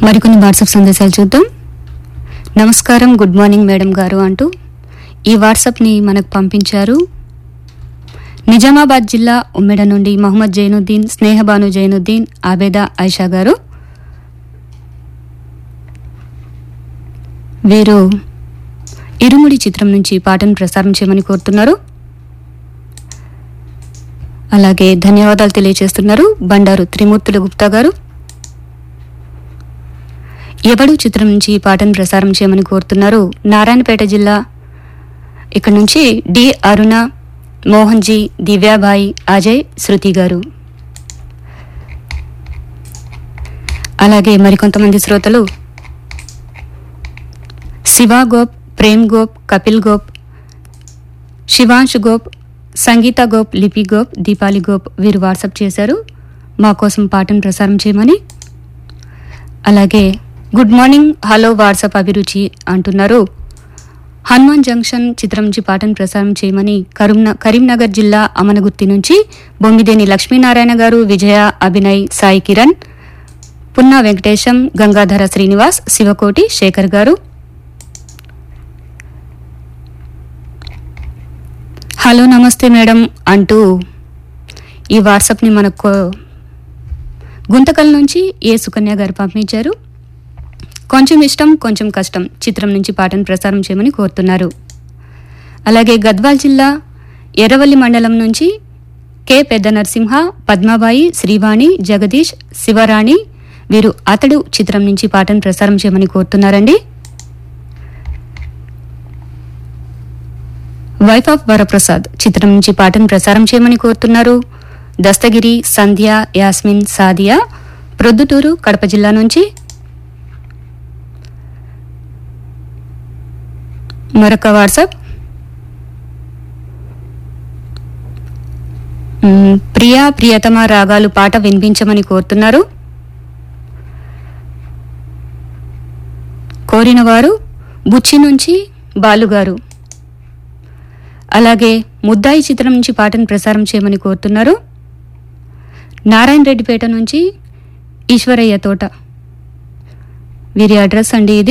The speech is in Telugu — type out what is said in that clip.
మరికొన్ని వాట్సాప్ సందేశాలు చూద్దాం నమస్కారం గుడ్ మార్నింగ్ మేడం గారు అంటూ ఈ వాట్సాప్ని మనకు పంపించారు నిజామాబాద్ జిల్లా ఉమ్మెడ నుండి మహమ్మద్ జైనుద్దీన్ స్నేహబాను జైనుద్దీన్ ఆబేదా ఐషా గారు వీరు ఇరుముడి చిత్రం నుంచి పాటను ప్రసారం చేయమని కోరుతున్నారు అలాగే ధన్యవాదాలు తెలియజేస్తున్నారు బండారు త్రిమూర్తుల గుప్తా గారు ఎవడు చిత్రం నుంచి ఈ పాటను ప్రసారం చేయమని కోరుతున్నారు నారాయణపేట జిల్లా ఇక్కడ నుంచి డి అరుణ మోహన్ జీ దివ్యాబాయి అజయ్ శృతి గారు అలాగే మరికొంతమంది శ్రోతలు శివ గోప్ ప్రేమ్ గోప్ కపిల్ గోప్ శివాంశ్ గోప్ సంగీత గోప్ లిపి గోప్ దీపాలి గోప్ వీరు వాట్సాప్ చేశారు మా కోసం పాటను ప్రసారం చేయమని అలాగే గుడ్ మార్నింగ్ హలో వాట్సాప్ అభిరుచి అంటున్నారు హనుమాన్ జంక్షన్ చిత్రం నుంచి పాటను ప్రసారం చేయమని కరీంన కరీంనగర్ జిల్లా అమనగుత్తి నుంచి బొమ్మిదేని లక్ష్మీనారాయణ గారు విజయ అభినయ్ సాయి కిరణ్ పున్నా వెంకటేశం గంగాధర శ్రీనివాస్ శివకోటి శేఖర్ గారు హలో నమస్తే మేడం అంటూ ఈ వాట్సాప్ని మనకు గుంతకల్ నుంచి ఏ సుకన్య గారు పంపించారు కొంచెం ఇష్టం కొంచెం కష్టం చిత్రం నుంచి పాటను ప్రసారం చేయమని కోరుతున్నారు అలాగే గద్వాల్ జిల్లా ఎర్రవల్లి మండలం నుంచి కె పెద్ద నరసింహ పద్మాబాయి శ్రీవాణి జగదీష్ శివరాణి వీరు అతడు చిత్రం నుంచి పాటను ప్రసారం చేయమని కోరుతున్నారండి వైఫ్ ఆఫ్ వరప్రసాద్ చిత్రం నుంచి పాటను ప్రసారం చేయమని కోరుతున్నారు దస్తగిరి సంధ్య యాస్మిన్ సాదియా ప్రొద్దుటూరు కడప జిల్లా నుంచి మరొక వాట్సాప్ మ్, ప్రియా ప్రియతమ రాగాలు పాట వినిపించమని కోరుతున్నారు కోరిన వారు బుచ్చి నుంచి బాలుగారు అలాగే ముద్దాయి చిత్రం నుంచి పాటను ప్రసారం చేయమని కోరుతున్నారు నారాయణ రెడ్డిపేట నుంచి ఈశ్వరయ్య తోట వీరి అడ్రస్ అండి ఇది